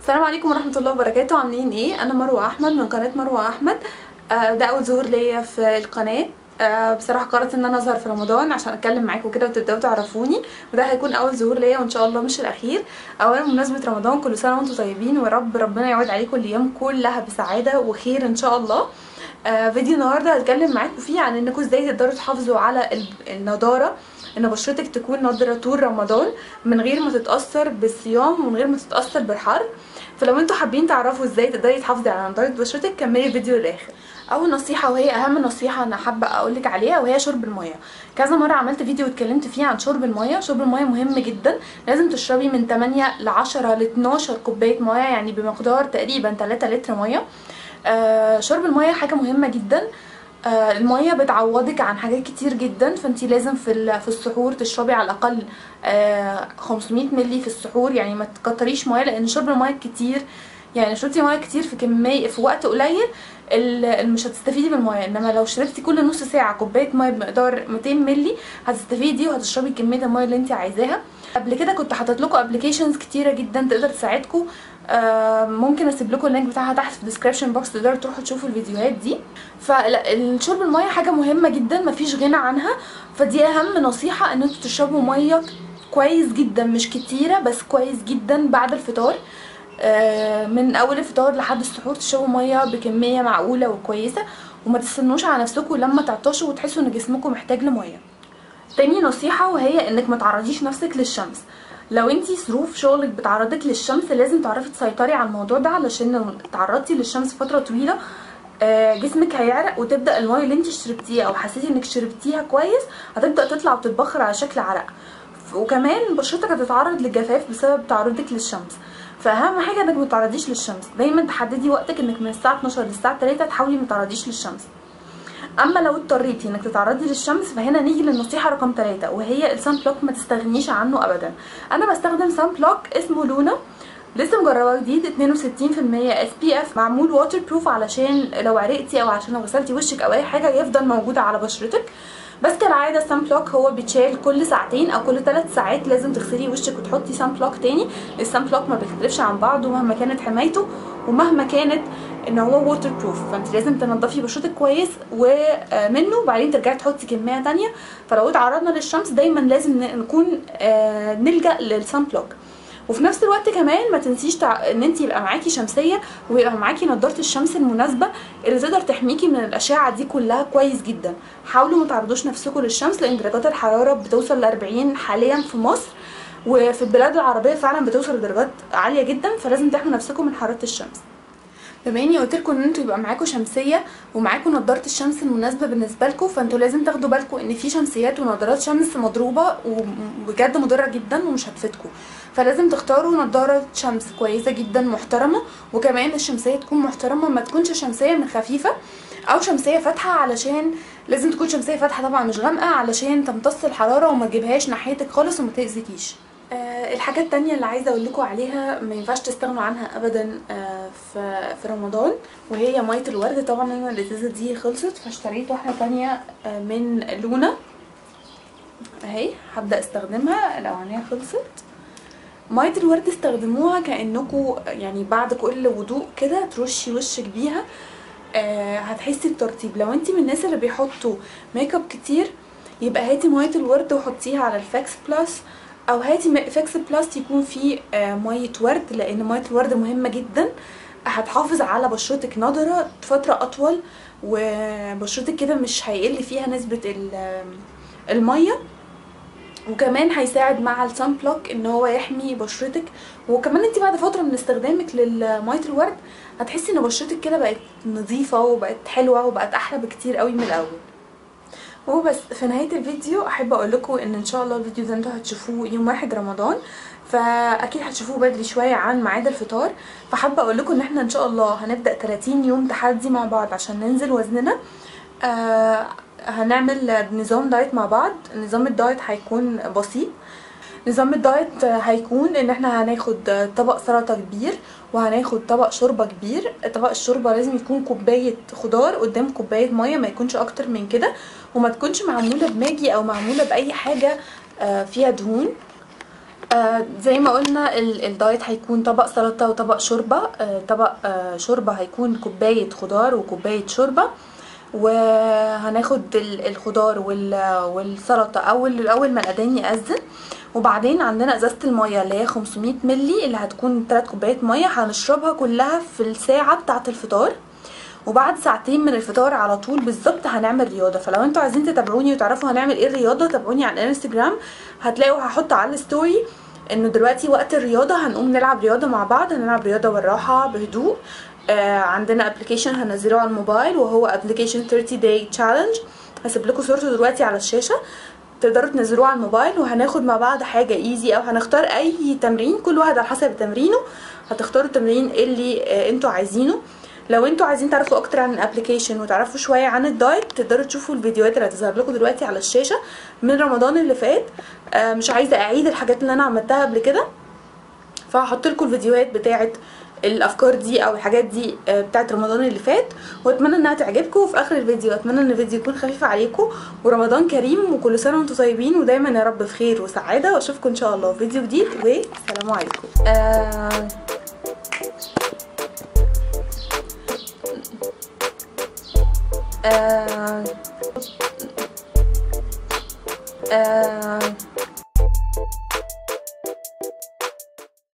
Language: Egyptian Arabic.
السلام عليكم ورحمة الله وبركاته عاملين ايه انا مروة احمد من قناة مروة احمد آه، ده اول ظهور ليا في القناة آه، بصراحة قررت ان انا اظهر في رمضان عشان اتكلم معاكم كده وتبداوا تعرفوني وده هيكون اول ظهور ليا وان شاء الله مش الاخير اولا بمناسبة رمضان كل سنة وانتم طيبين ورب ربنا يعود عليكم الايام كلها بسعادة وخير ان شاء الله آه، فيديو النهارده هتكلم معاكم فيه عن انكم ازاي تقدروا تحافظوا على ال- النضاره ان بشرتك تكون نضره طول رمضان من غير ما تتاثر بالصيام ومن غير ما تتاثر بالحر فلو انتوا حابين تعرفوا ازاي تقدري تحافظي على نضاره بشرتك كملي الفيديو للاخر اول نصيحه وهي اهم نصيحه انا حابه اقولك عليها وهي شرب الميه كذا مره عملت فيديو اتكلمت فيه عن شرب الميه شرب الميه مهم جدا لازم تشربي من 8 ل 10 ل 12 كوبايه ميه يعني بمقدار تقريبا 3 لتر ميه آه شرب الميه حاجه مهمه جدا آه الميه بتعوضك عن حاجات كتير جدا فانت لازم في ال- في السحور تشربي على الاقل آه 500 مللي في السحور يعني ما تكتريش ميه لان شرب الميه كتير يعني شربتي ميه كتير في كميه في وقت قليل ال- مش هتستفيدي من الميه انما لو شربتي كل نص ساعه كوبايه ميه بمقدار 200 مللي هتستفيدي وهتشربي كميه الميه اللي انت عايزاها قبل كده كنت حاطط لكم ابلكيشنز كتيره جدا تقدر تساعدكم آه، ممكن اسيب لكم اللينك بتاعها تحت في الديسكربشن بوكس تقدروا تروحوا تشوفوا الفيديوهات دي فالشرب الميه حاجه مهمه جدا مفيش غنى عنها فدي اهم نصيحه ان انتوا تشربوا ميه كويس جدا مش كتيره بس كويس جدا بعد الفطار آه، من اول الفطار لحد السحور تشربوا ميه بكميه معقوله وكويسه وما تستنوش على نفسكم لما تعطشوا وتحسوا ان جسمكم محتاج لميه تاني نصيحة وهي انك ما تعرضيش نفسك للشمس لو انتي ظروف شغلك بتعرضك للشمس لازم تعرفي تسيطري على الموضوع ده علشان لو تعرضتي للشمس فترة طويلة آه، جسمك هيعرق وتبدا الميه اللي انت شربتيها او حسيتي انك شربتيها كويس هتبدا تطلع وتتبخر على شكل عرق ف- وكمان بشرتك هتتعرض للجفاف بسبب تعرضك للشمس فاهم حاجه انك ما تعرضيش للشمس دايما تحددي وقتك انك من الساعه 12 للساعه 3 تحاولي ما تعرضيش للشمس اما لو اضطريتي انك تتعرضي للشمس فهنا نيجي للنصيحه رقم 3 وهي السان بلوك ما تستغنيش عنه ابدا انا بستخدم سان بلوك اسمه لونا لسه مجرباه جديد 62% اس بي اف معمول واتر بروف علشان لو عرقتي او عشان لو غسلتي وشك او اي حاجه يفضل موجود على بشرتك بس كالعاده السان بلوك هو بيتشال كل ساعتين او كل 3 ساعات لازم تغسلي وشك وتحطي سان بلوك تاني السان بلوك ما بيختلفش عن بعضه مهما كانت حمايته ومهما كانت ان هو ووتر بروف فانت لازم تنضفي بشرتك كويس ومنه وبعدين ترجعي تحطي كميه تانية فلو اتعرضنا للشمس دايما لازم ن- نكون آه، نلجا للسان بلوك وفي نفس الوقت كمان ما تنسيش تع... ان انت يبقى معاكي شمسيه ويبقى معاكي نضاره الشمس المناسبه اللي تقدر تحميكي من الاشعه دي كلها كويس جدا حاولوا ما تعرضوش نفسكم للشمس لان درجات الحراره بتوصل ل 40 حاليا في مصر وفي البلاد العربيه فعلا بتوصل لدرجات عاليه جدا فلازم تحموا نفسكم من حراره الشمس بما اني قلت لكم ان انتوا يبقى معاكم شمسيه ومعاكم نضاره الشمس المناسبه بالنسبه لكم فانتوا لازم تاخدوا بالكم ان في شمسيات ونضارات شمس مضروبه وبجد مضره جدا ومش هتفيدكم فلازم تختاروا نضاره شمس كويسه جدا محترمه وكمان الشمسيه تكون محترمه ما تكونش شمسيه من خفيفه او شمسيه فاتحه علشان لازم تكون شمسيه فاتحه طبعا مش غامقه علشان تمتص الحراره وما تجيبهاش ناحيتك خالص وما تاذيكيش آه، الحاجة التانية اللي عايزة اقول لكم عليها ما ينفعش تستغنوا عنها ابدا آه، في في رمضان وهي مية الورد طبعا انا الازازة دي خلصت فاشتريت واحدة تانية آه، من لونا اهي هبدأ استخدمها الاولانية خلصت مية الورد استخدموها كأنكم يعني بعد كل وضوء كده ترشي وشك بيها آه هتحسي بترطيب لو انت من الناس اللي بيحطوا ميك اب كتير يبقى هاتي مية الورد وحطيها على الفاكس بلس او هاتي م- فاكس بلس يكون فيه آه مية ورد لان مية الورد مهمة جدا هتحافظ على بشرتك نضرة فترة اطول وبشرتك كده مش هيقل فيها نسبة ال- المية وكمان هيساعد مع السان بلوك ان هو يحمي بشرتك وكمان انت بعد فتره من استخدامك للميه الورد هتحسي ان بشرتك كده بقت نظيفه وبقت حلوه وبقت احلى بكتير قوي من الاول وبس في نهايه الفيديو احب اقول لكم ان ان شاء الله الفيديو ده انتوا هتشوفوه يوم واحد رمضان فاكيد هتشوفوه بدري شويه عن ميعاد الفطار فحابه اقول لكم ان احنا ان شاء الله هنبدا 30 يوم تحدي مع بعض عشان ننزل وزننا آه هنعمل نظام دايت مع بعض نظام الدايت هيكون بسيط نظام الدايت هيكون ان احنا هناخد طبق سلطه كبير وهناخد طبق شوربه كبير طبق الشوربه لازم يكون كوبايه خضار قدام كوبايه ميه ما يكونش اكتر من كده وما تكونش معموله بماجي او معموله باي حاجه آه، فيها دهون آه زي ما قلنا ال- الدايت هيكون طبق سلطة وطبق شوربة آه طبق آه شوربة هيكون كوباية خضار وكوباية شوربة وهناخد ال- الخضار وال- والسلطة اول اول ما الاذان يأذن وبعدين عندنا ازازة المية اللي هي 500 ملي اللي هتكون 3 كوبايات مية هنشربها كلها في الساعة بتاعة الفطار وبعد ساعتين من الفطار على طول بالظبط هنعمل رياضه فلو انتوا عايزين تتابعوني وتعرفوا هنعمل ايه الرياضه تابعوني على الانستجرام هتلاقوا هحط على الستوري انه دلوقتي وقت الرياضه هنقوم نلعب رياضه مع بعض هنلعب رياضه بالراحه بهدوء آه عندنا ابلكيشن هنزله على الموبايل وهو ابلكيشن 30 day challenge هسيب لكم صورته دلوقتي على الشاشه تقدروا تنزلوه على الموبايل وهناخد مع بعض حاجه ايزي او هنختار اي تمرين كل واحد على حسب تمرينه هتختاروا التمرين اللي آه انتوا عايزينه لو انتوا عايزين تعرفوا اكتر عن الابلكيشن وتعرفوا شويه عن الدايت تقدروا تشوفوا الفيديوهات اللي هتظهر لكم دلوقتي على الشاشه من رمضان اللي فات آه مش عايزه اعيد الحاجات اللي انا عملتها قبل كده فهحط لكم الفيديوهات بتاعه الافكار دي او الحاجات دي آه، بتاعه رمضان اللي فات واتمنى انها تعجبكم وفي اخر الفيديو اتمنى ان الفيديو يكون خفيف عليكم ورمضان كريم وكل سنه وانتم طيبين ودايما يا رب في خير وسعاده واشوفكم ان شاء الله في فيديو جديد والسلام عليكم آه